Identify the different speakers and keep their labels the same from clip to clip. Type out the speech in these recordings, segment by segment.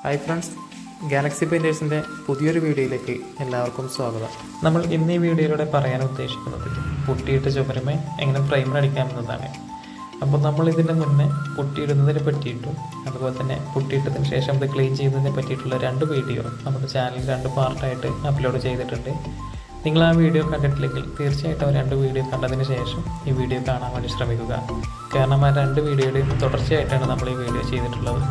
Speaker 1: hi friends Galaxy പെയിൻറ്റേഴ്സിൻ്റെ പുതിയൊരു വീഡിയോയിലേക്ക് എല്ലാവർക്കും സ്വാഗതം നമ്മൾ ഇന്ന് ഈ വീഡിയോയിലൂടെ പറയാൻ ഉദ്ദേശിക്കുന്നത് പുട്ടിയിട്ട് ചുമരുമേ എങ്ങനെ പ്രൈമർ അടിക്കാമെന്നതാണ് അപ്പോൾ നമ്മൾ ഇതിൻ്റെ മുന്നേ പുട്ടിയിടുന്നതിനെ പറ്റിയിട്ടും അതുപോലെ തന്നെ പുട്ടിയിട്ടതിന് ശേഷം അത് ക്ലീൻ ചെയ്യുന്നതിനെ പറ്റിയിട്ടുള്ള രണ്ട് വീഡിയോ നമ്മുടെ ചാനലിൽ രണ്ട് പാർട്ടായിട്ട് അപ്ലോഡ് ചെയ്തിട്ടുണ്ട് നിങ്ങൾ ആ വീഡിയോ കണ്ടിട്ടില്ലെങ്കിൽ തീർച്ചയായിട്ടും ആ രണ്ട് വീഡിയോ കണ്ടതിന് ശേഷം ഈ വീഡിയോ കാണാൻ വേണ്ടി ശ്രമിക്കുക കാരണം ആ രണ്ട് വീഡിയോയുടെയും തുടർച്ചയായിട്ടാണ് നമ്മൾ ഈ വീഡിയോ ചെയ്തിട്ടുള്ളത്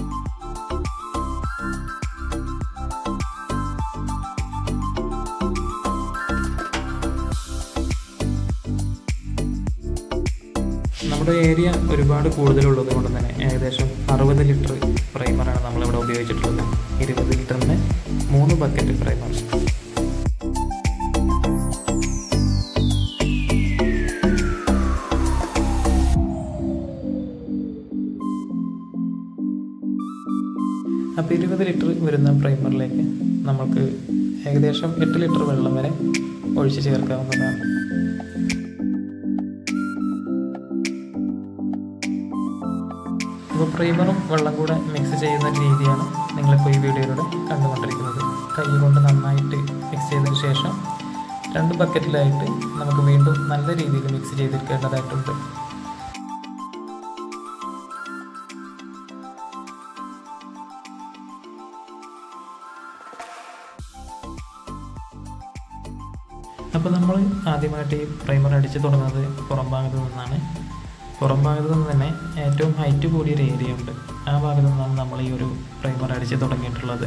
Speaker 1: നമ്മുടെ ഏരിയ ഒരുപാട് കൂടുതലുള്ളത് കൊണ്ട് തന്നെ ഏകദേശം അറുപത് ലിറ്റർ പ്രൈമറാണ് നമ്മളിവിടെ ഉപയോഗിച്ചിട്ടുള്ളത് ഇരുപത് ലിറ്ററിന് മൂന്ന് ബക്കറ്റ് പ്രൈമർ അപ്പോൾ ഇരുപത് ലിറ്റർ വരുന്ന പ്രൈമറിലേക്ക് നമുക്ക് ഏകദേശം എട്ട് ലിറ്റർ വെള്ളം വരെ ഒഴിച്ച് ചേർക്കാവുന്നതാണ് അപ്പോൾ പ്രൈമറും വെള്ളം കൂടെ മിക്സ് ചെയ്യുന്ന രീതിയാണ് നിങ്ങളിപ്പോൾ ഈ വീഡിയോയിലൂടെ കണ്ടുകൊണ്ടിരിക്കുന്നത് കൈ കൊണ്ട് നന്നായിട്ട് മിക്സ് ചെയ്തതിന് ശേഷം രണ്ട് ബക്കറ്റിലായിട്ട് നമുക്ക് വീണ്ടും നല്ല രീതിയിൽ മിക്സ് ചെയ്തെടുക്കേണ്ടതായിട്ടുണ്ട് അപ്പോൾ നമ്മൾ ആദ്യമായിട്ട് ഈ പ്രൈമർ അടിച്ച് തുടങ്ങുന്നത് പുറം ഭാഗത്ത് നിന്നാണ് പുറം ഭാഗത്ത് നിന്ന് തന്നെ ഏറ്റവും ഹൈറ്റ് കൂടിയൊരു ഏരിയ ഉണ്ട് ആ ഭാഗത്ത് നിന്നാണ് നമ്മൾ ഈ ഒരു പ്രൈമർ അടിച്ച് തുടങ്ങിയിട്ടുള്ളത്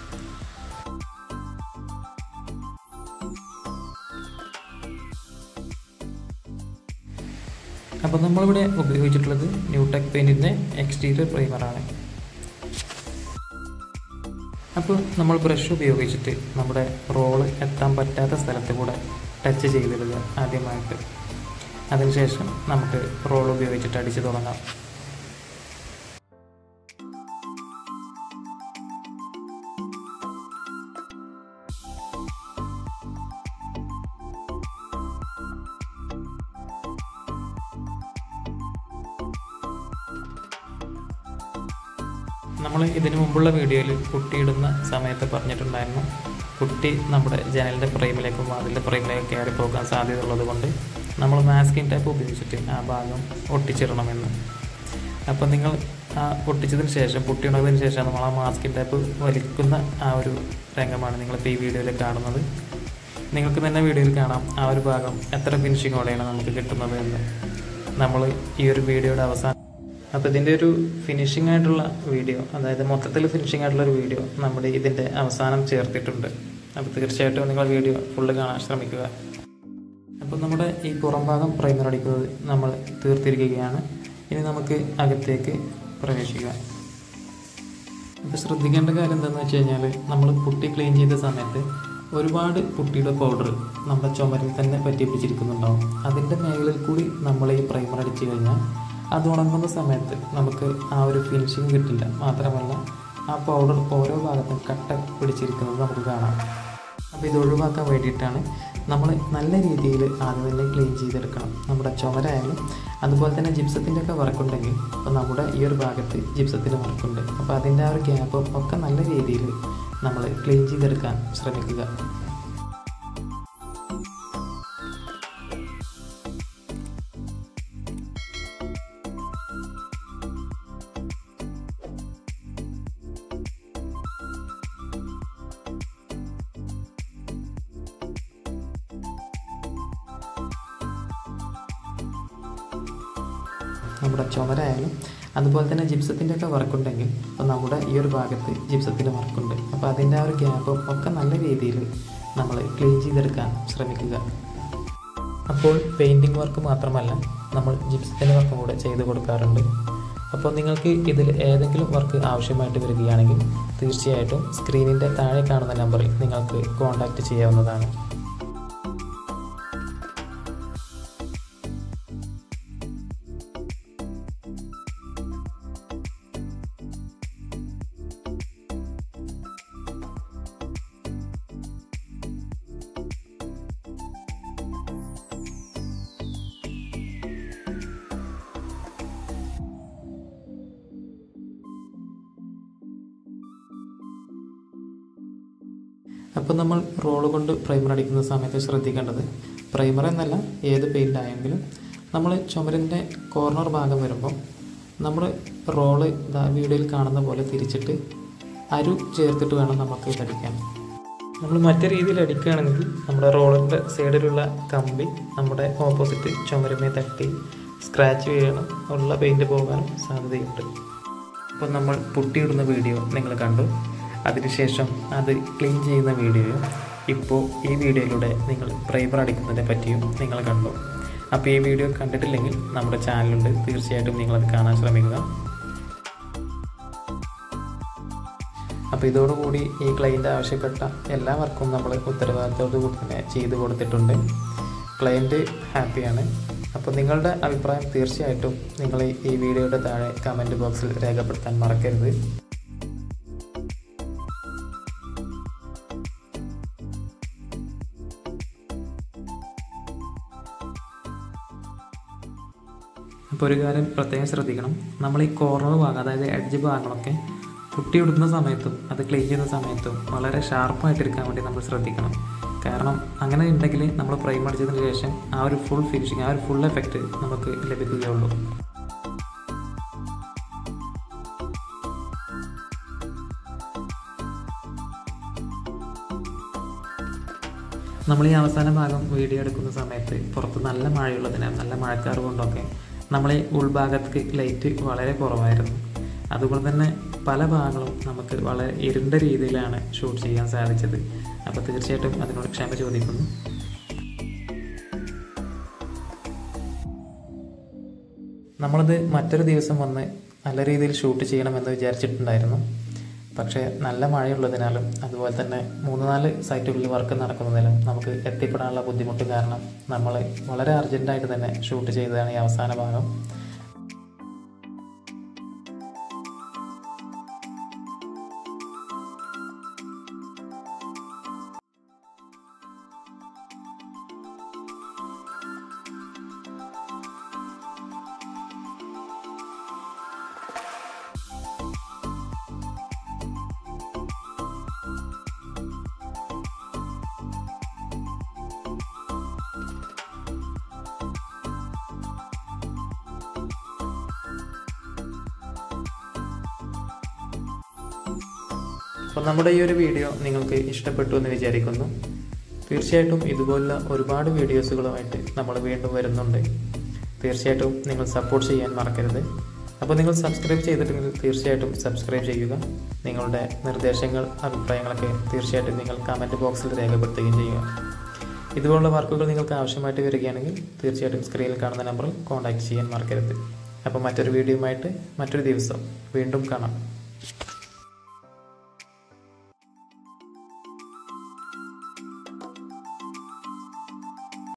Speaker 1: അപ്പോൾ നമ്മളിവിടെ ഉപയോഗിച്ചിട്ടുള്ളത് ന്യൂടെക് പെയിൻറ്റിൻ്റെ എക്സ്റ്റീരിയർ പ്രൈമറാണ് അപ്പോൾ നമ്മൾ ബ്രഷ് ഉപയോഗിച്ചിട്ട് നമ്മുടെ റോള് എത്താൻ പറ്റാത്ത സ്ഥലത്ത് കൂടെ ടച്ച് ചെയ്തിടുക ആദ്യമായിട്ട് അതിനുശേഷം നമുക്ക് റോൾ ഉപയോഗിച്ചിട്ട് അടിച്ച് തുടങ്ങാം നമ്മൾ ഇതിനു മുമ്പുള്ള വീഡിയോയിൽ കുട്ടിയിടുന്ന സമയത്ത് പറഞ്ഞിട്ടുണ്ടായിരുന്നു കുട്ടി നമ്മുടെ ജനലിൻ്റെ ഫ്രെയിമിലേക്കും വാതിലിൻ്റെ ഫ്രെയിമിലേക്കും കയറി പോകാൻ സാധ്യതയുള്ളത് കൊണ്ട് നമ്മൾ മാസ്കിൻ ടൈപ്പ് ഉപയോഗിച്ചിട്ട് ആ ഭാഗം ഒട്ടിച്ചിടണമെന്ന് അപ്പോൾ നിങ്ങൾ ആ ഒട്ടിച്ചതിന് ശേഷം പുട്ടി ഉണർന്നതിന് ശേഷം നമ്മൾ ആ മാസ്കിൻ ടൈപ്പ് വലിക്കുന്ന ആ ഒരു രംഗമാണ് നിങ്ങളിപ്പോൾ ഈ വീഡിയോയിൽ കാണുന്നത് നിങ്ങൾക്ക് തന്നെ വീഡിയോയിൽ കാണാം ആ ഒരു ഭാഗം എത്ര ഫിനിഷിങ്ങോടെയാണ് നമുക്ക് കിട്ടുന്നത് എന്ന് നമ്മൾ ഈ ഒരു വീഡിയോയുടെ അവസാനം അപ്പോൾ ഇതിൻ്റെ ഒരു ഫിനിഷിംഗ് ആയിട്ടുള്ള വീഡിയോ അതായത് മൊത്തത്തിൽ ഫിനിഷിംഗ് ആയിട്ടുള്ള ഒരു വീഡിയോ നമ്മുടെ ഇതിൻ്റെ അവസാനം ചേർത്തിട്ടുണ്ട് അപ്പോൾ തീർച്ചയായിട്ടും നിങ്ങൾ വീഡിയോ ഫുള്ള് കാണാൻ ശ്രമിക്കുക അപ്പോൾ നമ്മുടെ ഈ പുറം ഭാഗം പ്രൈമർ അടിക്കുന്നത് നമ്മൾ തീർത്തിരിക്കുകയാണ് ഇനി നമുക്ക് അകത്തേക്ക് പ്രവേശിക്കാം അപ്പോൾ ശ്രദ്ധിക്കേണ്ട കാര്യം എന്താണെന്ന് വെച്ച് കഴിഞ്ഞാൽ നമ്മൾ പുട്ടി ക്ലീൻ ചെയ്ത സമയത്ത് ഒരുപാട് പുട്ടിയുടെ പൗഡർ നമ്മുടെ ചുമരിൽ തന്നെ പറ്റി പിടിച്ചിരിക്കുന്നുണ്ടാവും അതിൻ്റെ മേഖലയിൽ കൂടി നമ്മൾ ഈ പ്രൈമർ അടിച്ചു കഴിഞ്ഞാൽ അത് ഉണങ്ങുന്ന സമയത്ത് നമുക്ക് ആ ഒരു ഫിനിഷിങ് കിട്ടില്ല മാത്രമല്ല ആ പൗഡർ ഓരോ ഭാഗത്തും കട്ട പിടിച്ചിരിക്കുന്നത് നമുക്ക് കാണാം അപ്പോൾ ഇത് ഒഴിവാക്കാൻ വേണ്ടിയിട്ടാണ് നമ്മൾ നല്ല രീതിയിൽ ആദ്യം തന്നെ ക്ലീൻ ചെയ്തെടുക്കണം നമ്മുടെ ചുമരായാലും അതുപോലെ തന്നെ ജിപ്സത്തിൻ്റെ ഒക്കെ വർക്കുണ്ടെങ്കിൽ അപ്പോൾ നമ്മുടെ ഈ ഒരു ഭാഗത്ത് ജിപ്സത്തിൻ്റെ വർക്കുണ്ട് അപ്പോൾ അതിൻ്റെ ആ ഒരു ഗ്യാപ്പും ഒക്കെ നല്ല രീതിയിൽ നമ്മൾ ക്ലീൻ ചെയ്തെടുക്കാൻ ശ്രമിക്കുക നമ്മുടെ ചുമരായാലും അതുപോലെ തന്നെ ജിപ്സത്തിൻ്റെ ഒക്കെ വർക്കുണ്ടെങ്കിൽ അപ്പോൾ നമ്മുടെ ഈ ഒരു ഭാഗത്ത് ജിപ്സത്തിൻ്റെ വർക്കുണ്ട് അപ്പോൾ അതിൻ്റെ ആ ഒരു ഗ്യാപ്പും ഒക്കെ നല്ല രീതിയിൽ നമ്മൾ ക്ലീൻ ചെയ്തെടുക്കാൻ ശ്രമിക്കുക അപ്പോൾ പെയിൻറ്റിങ് വർക്ക് മാത്രമല്ല നമ്മൾ ജിപ്സത്തിൻ്റെ വർക്കും കൂടെ ചെയ്ത് കൊടുക്കാറുണ്ട് അപ്പോൾ നിങ്ങൾക്ക് ഇതിൽ ഏതെങ്കിലും വർക്ക് ആവശ്യമായിട്ട് വരികയാണെങ്കിൽ തീർച്ചയായിട്ടും സ്ക്രീനിൻ്റെ താഴെ കാണുന്ന നമ്പറിൽ നിങ്ങൾക്ക് കോൺടാക്റ്റ് ചെയ്യാവുന്നതാണ് അപ്പോൾ നമ്മൾ റോള് കൊണ്ട് പ്രൈമർ അടിക്കുന്ന സമയത്ത് ശ്രദ്ധിക്കേണ്ടത് പ്രൈമർ എന്നല്ല ഏത് പെയിൻ്റ് ആയെങ്കിലും നമ്മൾ ചുമരിൻ്റെ കോർണർ ഭാഗം വരുമ്പോൾ നമ്മൾ റോള് ഇതാ വീഡിയോയിൽ കാണുന്ന പോലെ തിരിച്ചിട്ട് അരു ചേർത്തിട്ട് വേണം നമുക്ക് ഇതടിക്കാൻ നമ്മൾ മറ്റു രീതിയിൽ അടിക്കുകയാണെങ്കിൽ നമ്മുടെ റോളിൻ്റെ സൈഡിലുള്ള കമ്പി നമ്മുടെ ഓപ്പോസിറ്റ് ചുമരുമേ തട്ടി സ്ക്രാച്ച് വീഴണം ഉള്ള പെയിൻറ്റ് പോകാനും സാധ്യതയുണ്ട് അപ്പോൾ നമ്മൾ പുട്ടിയിടുന്ന വീഡിയോ നിങ്ങൾ കണ്ടു അതിനുശേഷം അത് ക്ലീൻ ചെയ്യുന്ന വീഡിയോയും ഇപ്പോൾ ഈ വീഡിയോയിലൂടെ നിങ്ങൾ പ്രൈമർ അടിക്കുന്നതിനെ പറ്റിയും നിങ്ങൾ കണ്ടു അപ്പോൾ ഈ വീഡിയോ കണ്ടിട്ടില്ലെങ്കിൽ നമ്മുടെ ചാനലുണ്ട് തീർച്ചയായിട്ടും നിങ്ങളത് കാണാൻ ശ്രമിക്കുക അപ്പോൾ ഇതോടുകൂടി ഈ ക്ലയൻറ്റ് ആവശ്യപ്പെട്ട എല്ലാ വർക്കും നമ്മൾ ഉത്തരവാദിത്തത്തോടു കൂടി തന്നെ ചെയ്തു കൊടുത്തിട്ടുണ്ട് ക്ലയൻറ്റ് ഹാപ്പിയാണ് അപ്പോൾ നിങ്ങളുടെ അഭിപ്രായം തീർച്ചയായിട്ടും നിങ്ങൾ ഈ വീഡിയോയുടെ താഴെ കമൻറ്റ് ബോക്സിൽ രേഖപ്പെടുത്താൻ മറക്കരുത് അപ്പോൾ ഒരു കാര്യം പ്രത്യേകം ശ്രദ്ധിക്കണം നമ്മൾ ഈ കോർണർ ഭാഗം അതായത് എഡ്ജ് ഭാഗങ്ങളൊക്കെ കുട്ടി ഇടുന്ന സമയത്തും അത് ക്ലീൻ ചെയ്യുന്ന സമയത്തും വളരെ ഷാർപ്പായിട്ടിരിക്കാൻ വേണ്ടി നമ്മൾ ശ്രദ്ധിക്കണം കാരണം അങ്ങനെ ഉണ്ടെങ്കിൽ നമ്മൾ പ്രൈം അടിച്ചതിന് ശേഷം ആ ഒരു ഫുൾ ഫിനിഷിങ് ആ ഒരു ഫുൾ എഫക്റ്റ് നമുക്ക് ലഭിക്കുകയുള്ളൂ നമ്മൾ ഈ അവസാന ഭാഗം വീഡിയോ എടുക്കുന്ന സമയത്ത് പുറത്ത് നല്ല മഴയുള്ളതിനാൽ നല്ല മഴക്കാറ് കൊണ്ടൊക്കെ നമ്മൾ ഈ ഉൾഭാഗത്തേക്ക് ലൈറ്റ് വളരെ കുറവായിരുന്നു അതുകൊണ്ട് തന്നെ പല ഭാഗങ്ങളും നമുക്ക് വളരെ ഇരുണ്ട രീതിയിലാണ് ഷൂട്ട് ചെയ്യാൻ സാധിച്ചത് അപ്പോൾ തീർച്ചയായിട്ടും അതിനോട് ക്ഷമ ചോദിക്കുന്നു നമ്മളത് മറ്റൊരു ദിവസം വന്ന് നല്ല രീതിയിൽ ഷൂട്ട് ചെയ്യണമെന്ന് വിചാരിച്ചിട്ടുണ്ടായിരുന്നു പക്ഷേ നല്ല മഴയുള്ളതിനാലും അതുപോലെ തന്നെ മൂന്ന് നാല് സൈറ്റുകളിൽ വർക്ക് നടക്കുന്നതിലും നമുക്ക് എത്തിപ്പെടാനുള്ള ബുദ്ധിമുട്ട് കാരണം നമ്മൾ വളരെ അർജൻറ്റായിട്ട് തന്നെ ഷൂട്ട് ചെയ്തതാണ് ഈ അവസാന ഭാഗം അപ്പോൾ നമ്മുടെ ഈ ഒരു വീഡിയോ നിങ്ങൾക്ക് ഇഷ്ടപ്പെട്ടു എന്ന് വിചാരിക്കുന്നു തീർച്ചയായിട്ടും ഇതുപോലുള്ള ഒരുപാട് വീഡിയോസുകളുമായിട്ട് നമ്മൾ വീണ്ടും വരുന്നുണ്ട് തീർച്ചയായിട്ടും നിങ്ങൾ സപ്പോർട്ട് ചെയ്യാൻ മറക്കരുത് അപ്പോൾ നിങ്ങൾ സബ്സ്ക്രൈബ് ചെയ്തിട്ടുണ്ടെങ്കിൽ തീർച്ചയായിട്ടും സബ്സ്ക്രൈബ് ചെയ്യുക നിങ്ങളുടെ നിർദ്ദേശങ്ങൾ അഭിപ്രായങ്ങളൊക്കെ തീർച്ചയായിട്ടും നിങ്ങൾ കമൻറ്റ് ബോക്സിൽ രേഖപ്പെടുത്തുകയും ചെയ്യുക ഇതുപോലുള്ള വർക്കുകൾ നിങ്ങൾക്ക് ആവശ്യമായിട്ട് വരികയാണെങ്കിൽ തീർച്ചയായിട്ടും സ്ക്രീനിൽ കാണുന്ന നമ്പറിൽ കോൺടാക്റ്റ് ചെയ്യാൻ മറക്കരുത് അപ്പോൾ മറ്റൊരു വീഡിയോയുമായിട്ട് മറ്റൊരു ദിവസം വീണ്ടും കാണാം